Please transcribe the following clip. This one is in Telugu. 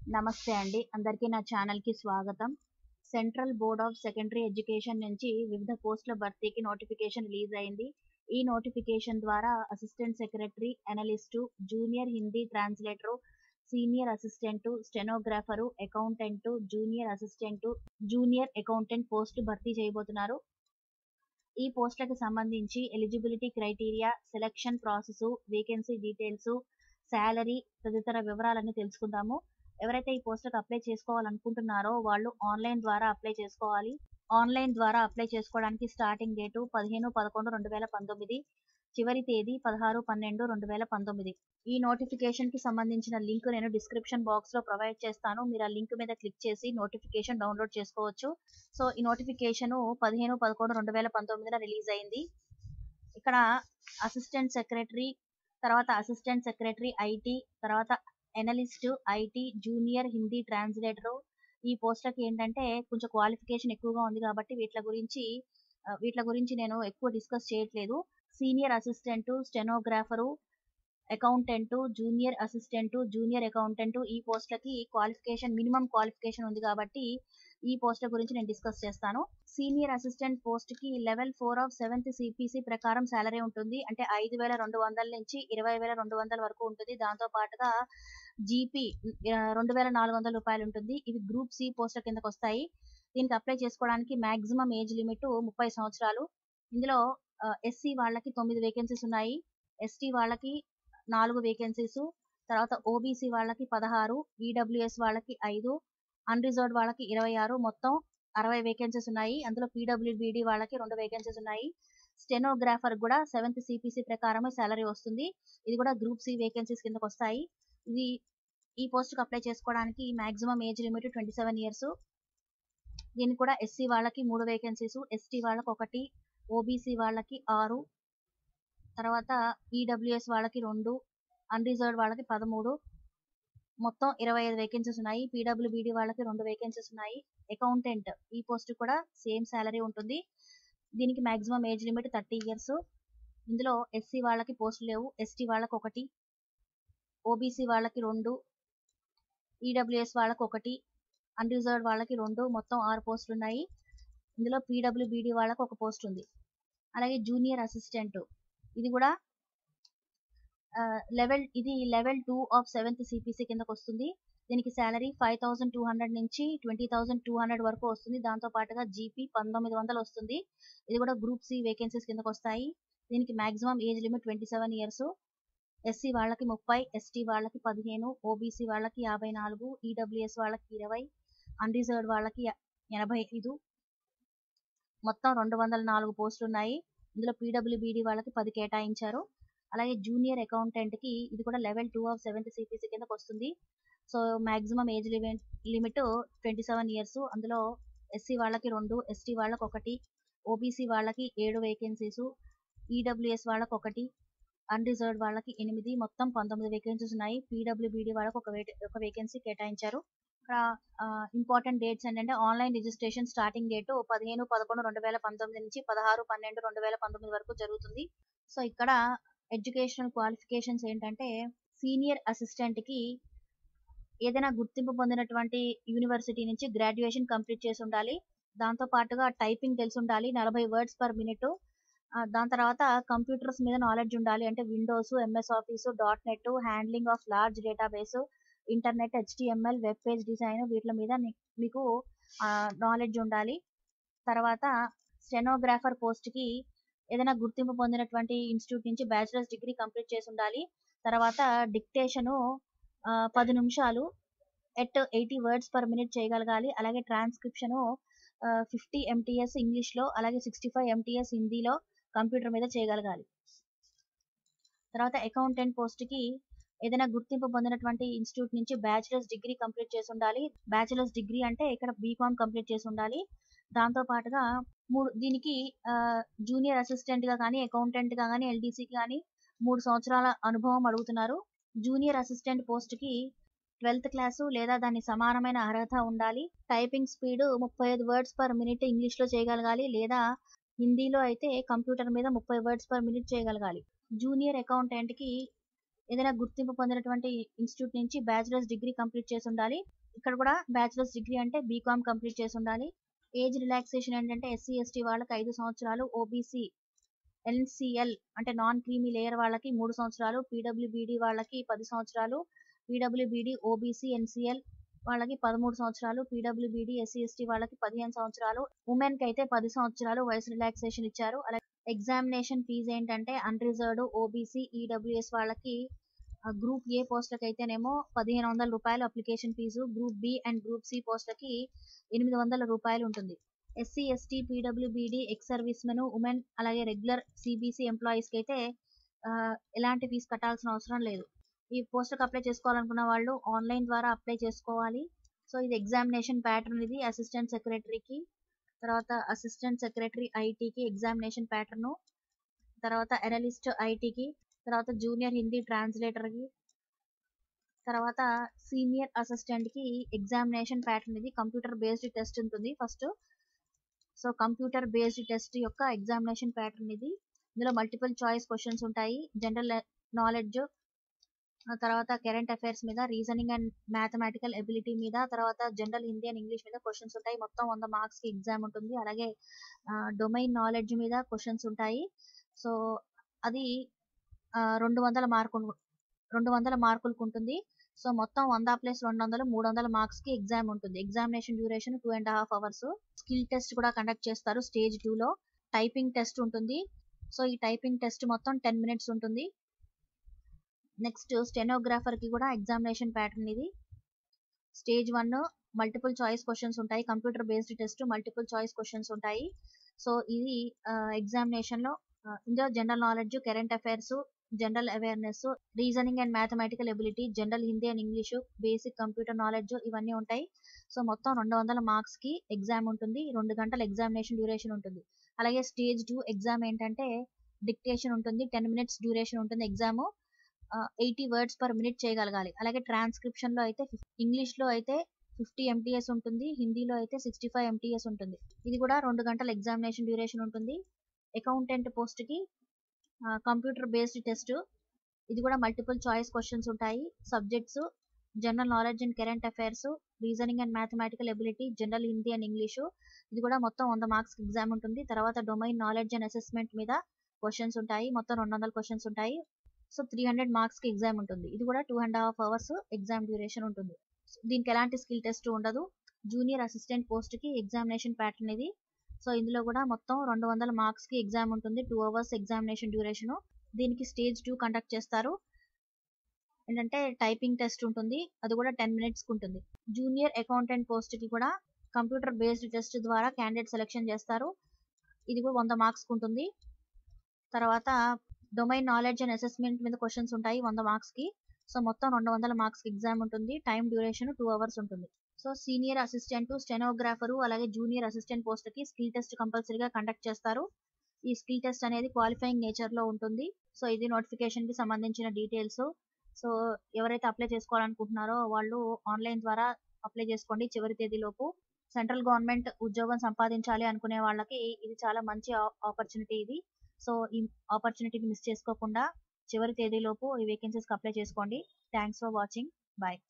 నమస్తే అండి అందరికీ నా ఛానల్ కి స్వాగతం central board of secondary education నుంచి వివిధ పోస్టుల భర్తీకి నోటిఫికేషన్ రిలీజ్ అయింది ఈ నోటిఫికేషన్ ద్వారా assistant secretary analyst junior Hindi translator senior assistant stenographer accountant junior assistant junior accountant పోస్టులు భర్తీ చేయబోతున్నారు ఈ పోస్టులకు సంబంధించి eligibility criteria selection process vacancy details salary తదితర వివరాలన్నీ తెలుసుకుందాము ఎవరైతే ఈ పోస్టులకు అప్లై చేసుకోవాలనుకుంటున్నారో వాళ్ళు ఆన్లైన్ ద్వారా అప్లై చేసుకోవాలి ఆన్లైన్ ద్వారా అప్లై చేసుకోవడానికి స్టార్టింగ్ డేటు పదిహేను పదకొండు రెండు వేల పంతొమ్మిది చివరి తేదీ పదహారు పన్నెండు రెండు వేల పంతొమ్మిది ఈ నోటిఫికేషన్ కి సంబంధించిన లింక్ నేను డిస్క్రిప్షన్ బాక్స్ లో ప్రొవైడ్ చేస్తాను మీరు ఆ లింక్ మీద క్లిక్ చేసి నోటిఫికేషన్ డౌన్లోడ్ చేసుకోవచ్చు సో ఈ నోటిఫికేషన్ పదిహేను పదకొండు రెండు వేల పంతొమ్మిదిన రిలీజ్ అయింది ఇక్కడ అసిస్టెంట్ సెక్రటరీ తర్వాత అసిస్టెంట్ సెక్రటరీ ఐటీ తర్వాత analyst IT junior Hindi translator ఈ పోస్టులకి ఏంటంటే కొంచెం క్వాలిఫికేషన్ ఎక్కువగా ఉంది కాబట్టి వీటి గురించి ఆ, వీటి గురించి నేను ఎక్కువ డిస్కస్ చేయట్లేదు senior assistant stenographer accountant junior assistant junior accountant ఈ పోస్టులకి క్వాలిఫికేషన్ మినిమం క్వాలిఫికేషన్ ఉంది కాబట్టి ఈ పోస్టుల గురించి నేను డిస్కస్ చేస్తాను సీనియర్ అసిస్టెంట్ పోస్ట్ కి level four of seventh CPC ప్రకారం సాలరీ ఉంటుంది అంటే ఐదు వేల రెండు వందల నుంచి ఇరవై వేల రెండు వందల వరకు ఉంటుంది దాంతో పాటుగా జీపీ రెండు వేల నాలుగు వందల రూపాయలు ఉంటుంది ఇవి గ్రూప్ సి పోస్టుల కిందకు వస్తాయి దీనికి అప్లై చేసుకోవడానికి మాక్సిమం ఏజ్ లిమిట్ ముప్పై సంవత్సరాలు ఇందులో ఎస్సీ వాళ్ళకి తొమ్మిది వేకెన్సీస్ ఉన్నాయి ఎస్టీ వాళ్ళకి నాలుగు వేకెన్సీస్ తర్వాత ఓబీసీ వాళ్ళకి పదహారు ఈడబ్ల్యూఎస్ వాళ్ళకి ఐదు అన్రిజర్వ్డ్ వాళ్ళకి ఇరవై ఆరు మొత్తం అరవై వేకెన్సీస్ ఉన్నాయి అందులో పీడబ్ల్యూబీడీ వాళ్ళకి రెండు వేకెన్సీస్ ఉన్నాయి స్టెనోగ్రాఫర్ కూడా సెవెంత్ సిపిసి ప్రకారమే సాలరీ వస్తుంది ఇది కూడా గ్రూప్ సి వేకెన్సీస్ కిందకు వస్తాయి ఇది ఈ పోస్ట్కి అప్లై చేసుకోవడానికి maximum age limit twenty seven years దీనికి కూడా ఎస్సీ వాళ్ళకి మూడు వేకెన్సీస్ ఎస్టీ వాళ్ళకి ఒకటి ఓబీసీ వాళ్ళకి ఆరు తర్వాత ఈడబ్ల్యూఎస్ వాళ్ళకి రెండు అన్రిజర్వ్డ్ వాళ్ళకి పదమూడు మొత్తం ఇరవై ఐదు వేకెన్సీస్ ఉన్నాయి పీడబ్ల్యూబీడీ వాళ్ళకి రెండు వేకెన్సీస్ ఉన్నాయి అకౌంటెంట్ ఈ పోస్ట్ కూడా సేమ్ సాలరీ ఉంటుంది దీనికి maximum age limit thirty years ఇందులో ఎస్సీ వాళ్ళకి పోస్టులు లేవు ఎస్టీ వాళ్ళకి ఒకటి ఓబీసీ వాళ్ళకి రెండు ఈడబ్ల్యూఎస్ వాళ్ళకి ఒకటి అన్రిజర్వ్డ్ వాళ్ళకి రెండు మొత్తం ఆరు పోస్టులు ఉన్నాయి ఇందులో పీడబ్ల్యూబీడీ వాళ్ళకి ఒక పోస్ట్ ఉంది అలాగే జూనియర్ అసిస్టెంట్ ఇది కూడా లెవెల్ ఇది level two of seventh CPC కిందకు వస్తుంది దీనికి salary five thousand two hundred నుంచి ట్వంటీ థౌసండ్ టూ హండ్రెడ్ వరకు వస్తుంది దాంతో పాటుగా జీపీ పంతొమ్మిది వందలు వస్తుంది ఇది కూడా గ్రూప్ సి వేకెన్సీస్ కిందకు వస్తాయి దీనికి maximum age limit twenty seven years SC వాళ్ళకి ముప్పై ఎస్టీ వాళ్ళకి పదిహేను ఓబీసీ వాళ్ళకి యాభై నాలుగు ఈడబ్ల్యూఎస్ వాళ్ళకి ఇరవై అన్రిజర్వ్డ్ వాళ్ళకి ఎనభై ఐదు మొత్తం రెండు వందల నాలుగు పోస్టులు ఉన్నాయి ఇందులో పీడబ్ల్యూబీడీ వాళ్ళకి పది కేటాయించారు అలాగే జూనియర్ అకౌంటెంట్ కి ఇది కూడా level two of seventh CPC కిందకి వస్తుంది so maximum age limit limit twenty seven years అందులో ఎస్సీ వాళ్ళకి రెండు ఎస్టీ వాళ్ళకి ఒకటి ఓబీసీ వాళ్ళకి ఏడు వేకెన్సీస్ ఈడబ్ల్యూఎస్ వాళ్ళకి ఒకటి అన్రిజర్వ్డ్ వాళ్ళకి ఎనిమిది మొత్తం పంతొమ్మిది వేకెన్సీస్ ఉన్నాయి పీడబ్ల్యూబీడీ వాళ్ళకి ఒక వే ఒక వేకెన్సీ కేటాయించారు ఇక్కడ ఇంపార్టెంట్ డేట్స్ ఏంటంటే ఆన్లైన్ రిజిస్ట్రేషన్ స్టార్టింగ్ డేట్ పదిహేను పదకొండు రెండు వేల పంతొమ్మిది నుంచి పదహారు పన్నెండు రెండు వేల పంతొమ్మిది వరకు జరుగుతుంది సో ఇక్కడ ఎడ్యుకేషనల్ క్వాలిఫికేషన్స్ ఏంటంటే సీనియర్ అసిస్టెంట్ కి ఏదైనా గుర్తింపు పొందినటువంటి యూనివర్సిటీ నుంచి గ్రాడ్యుయేషన్ కంప్లీట్ చేసి ఉండాలి దాంతో పాటుగా టైపింగ్ తెలిసి ఉండాలి నలభై వర్డ్స్ పర్ మినిట్ దాని తర్వాత కంప్యూటర్స్ మీద నాలెడ్జ్ ఉండాలి అంటే Windows MS Office dot net handling of large database internet HTML web page design వీటి మీద మీకు నాలెడ్జ్ ఉండాలి తర్వాత స్టెనోగ్రాఫర్ పోస్ట్ కి ఏదైనా గుర్తింపు పొందినటువంటి ఇన్స్టిట్యూట్ నుంచి బ్యాచిలర్స్ డిగ్రీ కంప్లీట్ చేసి ఉండాలి తర్వాత డిక్టేషను పది నిమిషాలు at eighty words per minute చేయగలగాలి అలాగే ట్రాన్స్క్రిప్షను ఫిఫ్టీ ఎంటీఎస్ ఇంగ్లీష్లో అలాగే సిక్స్టీ ఫైవ్ ఎంటీఎస్ హిందీలో కంప్యూటర్ మీద చేయగలగాలి తర్వాత అకౌంటెంట్ పోస్ట్కి ఏదైనా గుర్తింపు పొందినటువంటి ఇన్స్టిట్యూట్ నుంచి బ్యాచిలర్స్ డిగ్రీ కంప్లీట్ చేసి ఉండాలి బ్యాచిలర్స్ డిగ్రీ అంటే ఇక్కడ బీకామ్ కంప్లీట్ చేసి ఉండాలి దాంతో పాటుగా మూడు దీనికి జూనియర్ అసిస్టెంట్ గా కానీ అకౌంటెంట్ గా కానీ ఎల్డీసీ కానీ మూడు సంవత్సరాల అనుభవం అడుగుతున్నారు జూనియర్ అసిస్టెంట్ పోస్ట్ కి ట్వెల్త్ క్లాసు లేదా దాని సమానమైన అర్హత ఉండాలి టైపింగ్ స్పీడ్ ముప్పై ఐదు వర్డ్స్ పర్ మినిట్ ఇంగ్లీష్ లో చేయగలగాలి లేదా హిందీలో అయితే కంప్యూటర్ మీద ముప్పై వర్డ్స్ పర్ మినిట్ చేయగలగాలి జూనియర్ అకౌంటెంట్ కి ఏదైనా గుర్తింపు పొందినటువంటి ఇన్స్టిట్యూట్ నుంచి బ్యాచిలర్స్ డిగ్రీ కంప్లీట్ చేసి ఉండాలి ఇక్కడ కూడా బ్యాచిలర్స్ డిగ్రీ అంటే బీకామ్ కంప్లీట్ చేసి ఉండాలి ఏజ్ రిలాక్సేషన్ ఏంటంటే ఎస్సీ ఎస్టీ వాళ్ళకి ఐదు సంవత్సరాలు ఓబీసీ ఎన్సిఎల్ అంటే నాన్ క్రీమీ లేయర్ వాళ్ళకి మూడు సంవత్సరాలు పీడబ్ల్యూబీడి వాళ్ళకి పది సంవత్సరాలు పీడబ్ల్యూబీడి ఓబీసీ ఎన్సిఎల్ వాళ్ళకి పదమూడు సంవత్సరాలు పీడబ్ల్యూబీడి ఎస్సీ ఎస్టీ వాళ్ళకి పదిహేను సంవత్సరాలు ఉమెన్ కి అయితే పది సంవత్సరాలు వయసు రిలాక్సేషన్ ఇచ్చారు అలాగే ఎగ్జామినేషన్ ఫీజు ఏంటంటే అన్రిజర్వ్డ్ ఓబీసీ ఈడబ్ల్యూఎస్ వాళ్ళకి గ్రూప్ ఏ పోస్టులకు అయితేనేమో పదిహేను వందల రూపాయలు application fee group B and group C పోస్టులకి ఎనిమిది వందల రూపాయలు ఉంటుంది SC ST PWBD ex servicemen women అలాగే రెగ్యులర్ సిబిసి ఎంప్లాయీస్కి అయితే ఆ, ఎలాంటి ఫీజు కట్టాల్సిన అవసరం లేదు ఈ పోస్టులకు అప్లై చేసుకోవాలనుకున్న వాళ్ళు ఆన్లైన్ ద్వారా అప్లై చేసుకోవాలి సో ఇది ఎగ్జామినేషన్ ప్యాటర్న్ ఇది అసిస్టెంట్ సెక్రటరీకి తర్వాత అసిస్టెంట్ సెక్రటరీ ఐటీకి ఎగ్జామినేషన్ ప్యాటర్న్ తర్వాత ఎనలిస్ట్ ఐటీకి తర్వాత జూనియర్ హిందీ ట్రాన్స్లేటర్కి తర్వాత సీనియర్ అసిస్టెంట్ కి ఎగ్జామినేషన్ ప్యాటర్న్ ఇది కంప్యూటర్ బేస్డ్ టెస్ట్ ఉంటుంది first so computer based test యొక్క ఎగ్జామినేషన్ ప్యాటర్న్ ఇది ఇందులో మల్టిపుల్ చాయిస్ క్వశ్చన్స్ ఉంటాయి జనరల్ నాలెడ్జ్ తర్వాత కరెంట్ అఫైర్స్ మీద రీజనింగ్ అండ్ మ్యాథమెటికల్ ఎబిలిటీ మీద తర్వాత జనరల్ హిందీ అండ్ ఇంగ్లీష్ మీద క్వశ్చన్స్ ఉంటాయి మొత్తం వంద మార్క్స్ కి ఎగ్జామ్ ఉంటుంది అలాగే డొమైన్ నాలెడ్జ్ మీద క్వశ్చన్స్ ఉంటాయి సో అది ఆ, రెండు వందల మార్కు రెండు వందల మార్కులకు ఉంటుంది సో మొత్తం వంద ప్లస్ రెండు వందలు మూడు వందల మార్క్స్ కి ఎగ్జామ్ ఉంటుంది examination duration two and half hours skill test కూడా కండక్ట్ చేస్తారు స్టేజ్ టూ లో టైపింగ్ టెస్ట్ ఉంటుంది సో ఈ టైపింగ్ టెస్ట్ మొత్తం టెన్ మినిట్స్ ఉంటుంది నెక్స్ట్ స్టెనోగ్రాఫర్ కి కూడా ఎగ్జామినేషన్ ప్యాటర్న్ ఇది stage one multiple choice questions ఉంటాయి computer based test multiple choice questions ఉంటాయి సో ఇది ఎగ్జామినేషన్ లో ఆ, ఇందులో general knowledge current affairs general awareness reasoning and mathematical ability general Hindi and English basic computer knowledge ఇవన్నీ ఉంటాయి సో మొత్తం రెండు వందల మార్క్స్ కి ఎగ్జామ్ ఉంటుంది రెండు గంటల ఎగ్జామినేషన్ డ్యూరేషన్ ఉంటుంది అలాగే స్టేజ్ టూ ఎగ్జామ్ ఏంటంటే డిక్టేషన్ ఉంటుంది టెన్ మినిట్స్ డ్యూరేషన్ ఉంటుంది exam eighty words per minute చేయగలగాలి అలాగే ట్రాన్స్క్రిప్షన్ లో అయితే ఇంగ్లీష్ లో అయితే ఫిఫ్టీ ఎంటీఎస్ ఉంటుంది హిందీలో అయితే సిక్స్టీ ఫైవ్ ఎంటీఎస్ ఉంటుంది ఇది కూడా రెండు గంటల ఎగ్జామినేషన్ డ్యూరేషన్ ఉంటుంది అకౌంటెంట్ పోస్ట్ కి కంప్యూటర్ బేస్డ్ టెస్ట్ ఇది కూడా మల్టిపుల్ చాయిస్ క్వశ్చన్స్ ఉంటాయి subjects general knowledge and current affairs reasoning and mathematical ability general Hindi and English ఇది కూడా మొత్తం వంద మార్క్స్ ఎగ్జామ్ ఉంటుంది తర్వాత డొమైన్ నాలెడ్జ్ అండ్ అసెస్మెంట్ మీద క్వశ్చన్స్ ఉంటాయి మొత్తం రెండు వందల క్వశ్చన్స్ ఉంటాయి సో త్రీ హండ్రెడ్ మార్క్స్ కి ఎగ్జామ్ ఉంటుంది ఇది కూడా two and half hours exam duration ఉంటుంది దీనికి ఎలాంటి స్కిల్ టెస్ట్ ఉండదు జూనియర్ అసిస్టెంట్ పోస్ట్ కి ఎగ్జామినేషన్ ప్యాటర్న్ ఇది సో ఇందులో కూడా మొత్తం రెండు వందల మార్క్స్ కి ఎగ్జామ్ ఉంటుంది టూ అవర్స్ ఎగ్జామినేషన్ డ్యూరేషన్ దీనికి స్టేజ్ టూ కండక్ట్ చేస్తారు ఏంటంటే టైపింగ్ టెస్ట్ ఉంటుంది అది కూడా టెన్ మినిట్స్ ఉంటుంది జూనియర్ అకౌంటెంట్ పోస్ట్ కి కూడా కంప్యూటర్ బేస్డ్ టెస్ట్ ద్వారా క్యాండిడేట్ సెలెక్షన్ చేస్తారు ఇది కూడా వంద మార్క్స్ ఉంటుంది తర్వాత డొమైన్ నాలెడ్జ్ అండ్ అసెస్మెంట్ మీద క్వశ్చన్స్ ఉంటాయి వంద మార్క్స్ కి సో మొత్తం రెండు వందల మార్క్స్ కి ఎగ్జామ్ ఉంటుంది టైం డ్యూరేషన్ టూ అవర్స్ ఉంటుంది సో సీనియర్ అసిస్టెంట్ స్టెనోగ్రాఫరు అలాగే జూనియర్ అసిస్టెంట్ పోస్ట్ కి స్కిల్ టెస్ట్ కంపల్సరీగా కండక్ట్ చేస్తారు ఈ స్కిల్ టెస్ట్ అనేది క్వాలిఫైయింగ్ నేచర్ లో ఉంటుంది సో ఇది నోటిఫికేషన్ కి సంబంధించిన డీటెయిల్స్ సో ఎవరైతే అప్లై చేసుకోవాలనుకుంటున్నారో వాళ్ళు ఆన్లైన్ ద్వారా అప్లై చేసుకోండి చివరి తేదీలోపు సెంట్రల్ గవర్నమెంట్ ఉద్యోగం సంపాదించాలి అనుకునే వాళ్ళకి ఇది చాలా మంచి ఆపర్చునిటీ ఇది సో ఈ ఆపర్చునిటీని మిస్ చేసుకోకుండా చివరి తేదీలోపు ఈ వేకెన్సీస్కి అప్లై చేసుకోండి థ్యాంక్స్ ఫర్ వాచింగ్ బాయ్